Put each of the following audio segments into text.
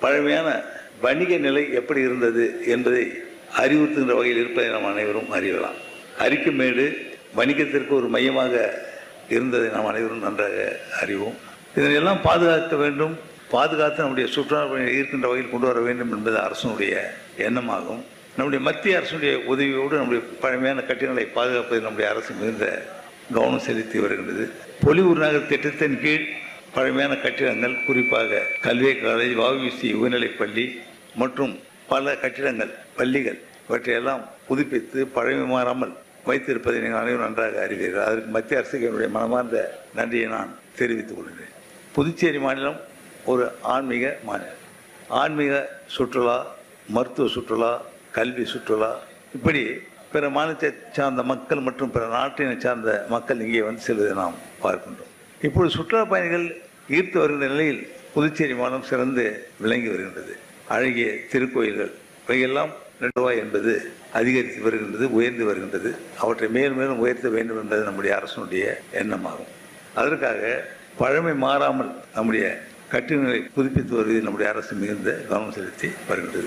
பழமையான வணிக நிலை எப்படி இருந்தது என்பதை அறிவுறுத்துகின்ற வகையில் இருப்பதை நாம் அனைவரும் அறியலாம் அரிக்குமேடு வணிகத்திற்கு ஒரு மையமாக இருந்ததை நாம் அனைவரும் நன்றாக அறிவோம் இதனையெல்லாம் பாதுகாக்க வேண்டும் பாதுகாத்து நம்முடைய சுற்றுலா பயணிகளை ஈர்க்கின்ற வகையில் கொண்டு வர வேண்டும் என்பது அரசனுடைய எண்ணமாகும் நம்முடைய மத்திய அரசுடைய உதவியோடு நம்முடைய பழமையான கட்டிடங்களை பாதுகாப்பதில் நம்முடைய அரசு மிகுந்த கவனம் செலுத்தி வருகின்றது பொலிவூர் நகர் திட்டத்தின் கீழ் பழமையான கட்டிடங்கள் குறிப்பாக கல்வி காலேஜ் வவிசி உயர்நிலைப் பள்ளி மற்றும் பல கட்டிடங்கள் பள்ளிகள் இவற்றையெல்லாம் புதுப்பித்து பழமை மாறாமல் வைத்திருப்பதை நீங்கள் அனைவரும் நன்றாக அறிவீர்கள் அதற்கு மத்திய அரசுக்கு என்னுடைய மனமார்ந்த நன்றியை நான் தெரிவித்துக் கொள்கிறேன் புதுச்சேரி மாநிலம் ஒரு ஆன்மீக மாநிலம் ஆன்மீக சுற்றுலா மருத்துவ சுற்றுலா கல்வி சுற்றுலா இப்படி பிற மாநிலத்தை சார்ந்த மக்கள் மற்றும் பிற நாட்டினை சார்ந்த மக்கள் இங்கே வந்து செல்வதை நாம் பார்க்கின்றோம் இப்பொழுது சுற்றுலா பயணிகள் ஈர்த்து வருகின்ற நிலையில் புதுச்சேரி மாநிலம் சிறந்து விளங்கி வருகின்றது அழகிய திருக்கோயில்கள் இவையெல்லாம் ரெண்டு ரூபாய் என்பது அதிகரித்து வருகின்றது உயர்ந்து வருகின்றது அவற்றை மேலும் மேலும் உயர்த்த வேண்டும் என்பது நம்முடைய அரசனுடைய எண்ணமாகும் அதற்காக பழமை மாறாமல் நம்முடைய கட்டிடங்களை புதுப்பித்து வருவதில் நம்முடைய அரசு மிகுந்த கவனம் செலுத்தி வருகின்றது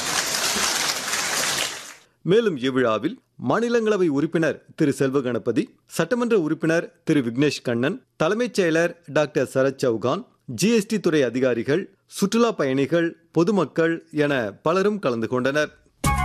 மேலும் இவ்விழாவில் மாநிலங்களவை உறுப்பினர் திரு செல்வ கணபதி சட்டமன்ற உறுப்பினர் திரு விக்னேஷ் கண்ணன் தலைமைச் செயலர் டாக்டர் சரத் சௌகான் ஜிஎஸ்டி துறை அதிகாரிகள் சுற்றுலா பயணிகள் பொதுமக்கள் என பலரும் கலந்து கொண்டனர்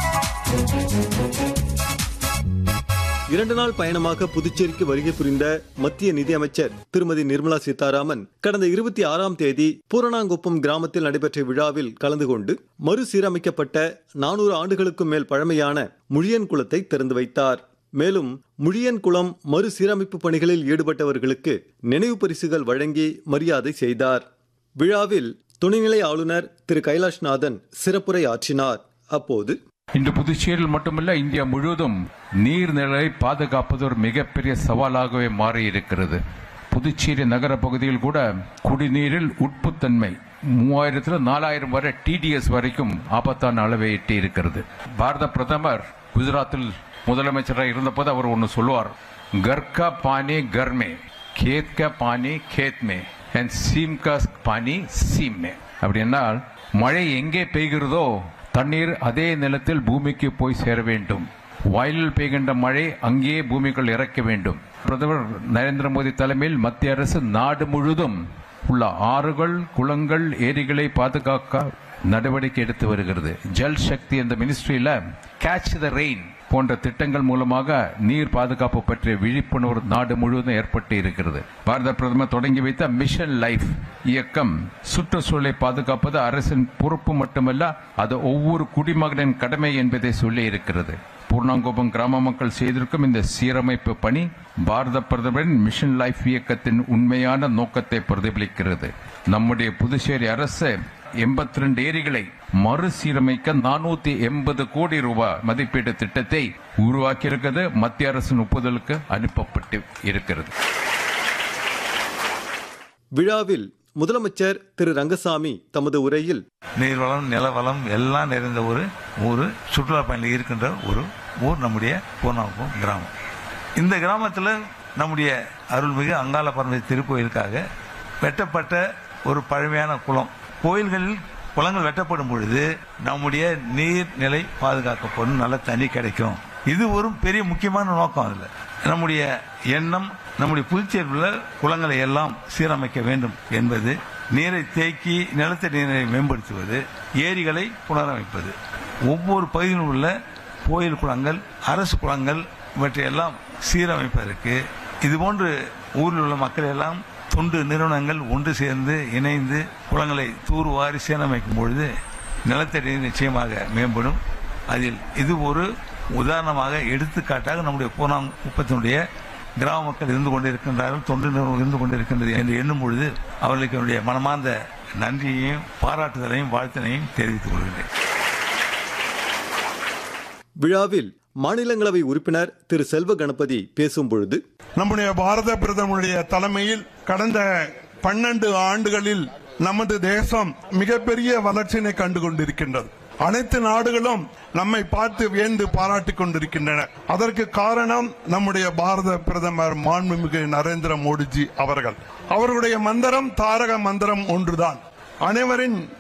இரண்டு நாள் பயணமாக புதுச்சேரிக்கு வருகை புரிந்த மத்திய நிதியமைச்சர் திருமதி நிர்மலா சீதாராமன் கடந்த இருபத்தி ஆறாம் தேதி பூரணாங்குப்பம் கிராமத்தில் நடைபெற்ற விழாவில் கலந்து கொண்டு மறுசீரமைக்கப்பட்ட நானூறு ஆண்டுகளுக்கும் மேல் பழமையான முழியன் குளத்தை திறந்து வைத்தார் மேலும் முழியன் குளம் மறுசீரமைப்பு பணிகளில் ஈடுபட்டவர்களுக்கு நினைவு பரிசுகள் வழங்கி மரியாதை செய்தார் விழாவில் துணைநிலை ஆளுநர் திரு கைலாஷ்நாதன் சிறப்புரை ஆற்றினார் அப்போது இன்று புதுச்சேரியில் மட்டுமல்ல இந்தியா முழுவதும் நீர்நிலை பாதுகாப்பது ஒரு மிகப்பெரிய சவாலாகவே மாறி இருக்கிறது புதுச்சேரி நகர பகுதியில் கூட குடிநீரில் உட்புத்தன்மை மூவாயிரத்துல நாலாயிரம் வரை டிடிஎஸ் வரைக்கும் ஆபத்தான அளவை எட்டி இருக்கிறது பாரத பிரதமர் குஜராத்தில் முதலமைச்சராக இருந்தபோது அவர் ஒன்று சொல்லுவார் கர்கா பானி கர்மே கேத் கா பானி கேத் மே அண்ட் சீம் கா பானி சீம் மே அப்படின்னால் மழை எங்கே பெய்கிறதோ தண்ணீர் அதே நிலத்தில் பூமிக்கு போய் சேர வேண்டும் வயலில் பெய்கின்ற மழை அங்கேயே பூமிக்குள் இறக்க வேண்டும் பிரதமர் நரேந்திர மோடி தலைமையில் மத்திய அரசு நாடு முழுவதும் உள்ள ஆறுகள் குளங்கள் ஏரிகளை பாதுகாக்க நடவடிக்கை எடுத்து வருகிறது ஜல் சக்தி என்ற மினிஸ்ட்ரியில கேட்ச் த ரெயின் போன்ற திட்டங்கள் மூலமாக நீர் பாதுகாப்பு பற்றிய விழிப்புணர்வு நாடு முழுவதும் ஏற்பட்டு இருக்கிறது பாரத பிரதமர் தொடங்கி வைத்த மிஷன் லைஃப் இயக்கம் சுற்றுச்சூழலை பாதுகாப்பது அரசின் பொறுப்பு மட்டுமல்ல அது ஒவ்வொரு குடிமகனின் கடமை என்பதை சொல்லி இருக்கிறது பூர்ணாங்குப்பம் கிராம மக்கள் செய்திருக்கும் இந்த சீரமைப்பு பணி பாரத பிரதமரின் மிஷன் லைஃப் இயக்கத்தின் உண்மையான நோக்கத்தை பிரதிபலிக்கிறது நம்முடைய புதுச்சேரி அரசு எண்பத்தி ரெண்டு ஏரிகளை மறுசீரமைக்க நானூத்தி எண்பது கோடி ரூபாய் மதிப்பீட்டு திட்டத்தை உருவாக்கியிருக்கிறது மத்திய அரசின் ஒப்புதலுக்கு அனுப்பப்பட்டு இருக்கிறது விழாவில் முதலமைச்சர் திரு ரங்கசாமி தமது உரையில் நீர்வளம் நிலவளம் எல்லாம் நிறைந்த ஒரு ஒரு சுற்றுலா பயணிகள் இருக்கின்ற ஒரு ஊர் நம்முடைய பூர்ணாங்குப்பம் கிராமம் இந்த கிராமத்தில் நம்முடைய அருள்மிகு அங்காள பரமதி திருக்கோயிலுக்காக வெட்டப்பட்ட ஒரு பழமையான குளம் கோயில்களில் குளங்கள் வெட்டப்படும் பொழுது நம்முடைய நீர்நிலை பாதுகாக்கப்படும் நல்ல தண்ணி கிடைக்கும் இது ஒரு பெரிய முக்கியமான நோக்கம் அதில் நம்முடைய எண்ணம் நம்முடைய புதுச்சேரியில் உள்ள குளங்களை எல்லாம் சீரமைக்க வேண்டும் என்பது நீரை தேக்கி நிலத்தடி நீரை மேம்படுத்துவது ஏரிகளை புனரமைப்பது ஒவ்வொரு பகுதியிலும் உள்ள கோயில் குளங்கள் அரசு குளங்கள் இவற்றையெல்லாம் சீரமைப்பதற்கு இதுபோன்று ஊரில் உள்ள மக்கள் எல்லாம் தொண்டு நிறுவனங்கள் ஒன்று சேர்ந்து இணைந்து குளங்களை தூர்வாரி சீரமைக்கும் பொழுது நிலத்தடி நீர் நிச்சயமாக மேம்படும் அதில் இது ஒரு உதாரணமாக எடுத்துக்காட்டாக நம்முடைய பூனாங் குப்பத்தினுடைய கிராம மக்கள் இருந்து கொண்டிருக்கின்றார்கள் தொண்டு நிறுவனம் இருந்து கொண்டிருக்கின்றது என்று எண்ணும் பொழுது அவர்களுக்கு என்னுடைய மனமார்ந்த நன்றியையும் பாராட்டுதலையும் வாழ்த்தினையும் தெரிவித்துக் கொள்கிறேன் விழாவில் மாநிலங்களவை உறுப்பினர் திரு செல்வ கணபதி பேசும் பொழுது நம்முடைய பாரத பிரதமருடைய தலைமையில் கடந்த பன்னெண்டு ஆண்டுகளில் நமது தேசம் மிகப்பெரிய வளர்ச்சியினை கண்டு கொண்டிருக்கின்றது அனைத்து நாடுகளும் நம்மை பார்த்து வியந்து பாராட்டிக் கொண்டிருக்கின்றன அதற்கு காரணம் நம்முடைய பாரத பிரதமர் மாண்புமிகு நரேந்திர மோடிஜி அவர்கள் அவர்களுடைய மந்திரம் தாரக மந்திரம் ஒன்றுதான் அனைவரின்